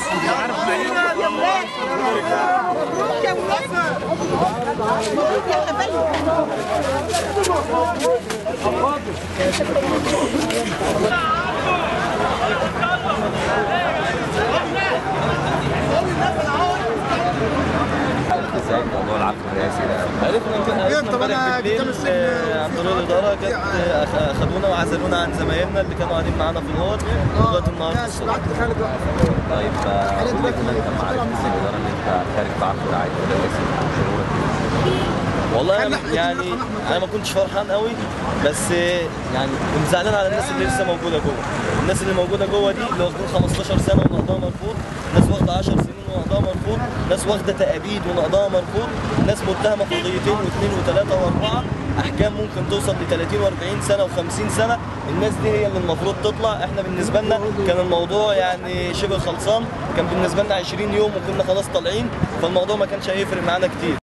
يا ولاد مبروك يا ولاد مبروك يا حبايبي ازاي موضوع العفو الرئاسي ده عرفنا عرفنا طب أنا امبارح بالليل قدام السجن آه، عن طريق الاداره جت آه، أخ- خدونا وعزلونا عن زمايلنا اللي كانوا قاعدين معانا في الاوض لغايه النهارده ماشي الصبح بعت خالد واحد طيب آه، قول لي كده انت مع رئيس الاداره ان انت تشارك في عفو العائد الرئاسي شعورك والله كان انا أحمد يعني كان أحمد. انا ما كنتش فرحان قوي بس آه، يعني كنت زعلان على الناس اللي لسه موجوده جوه الناس اللي موجوده جوه دي اللي واخدين 15 سنه ونقضها مرفوض ناس واخده 10 سنين ونقضها مرفوض ناس واخده تأبيد ونقضها مرفوض ناس متهمه في قضيتين واثنين وثلاثه واربعه احكام ممكن توصل ل 30 و40 سنه و50 سنه الناس دي هي اللي المفروض تطلع احنا بالنسبه لنا كان الموضوع يعني شبه خلصان كان بالنسبه لنا 20 يوم وكنا خلاص طالعين فالموضوع ما كانش هيفرق معانا كتير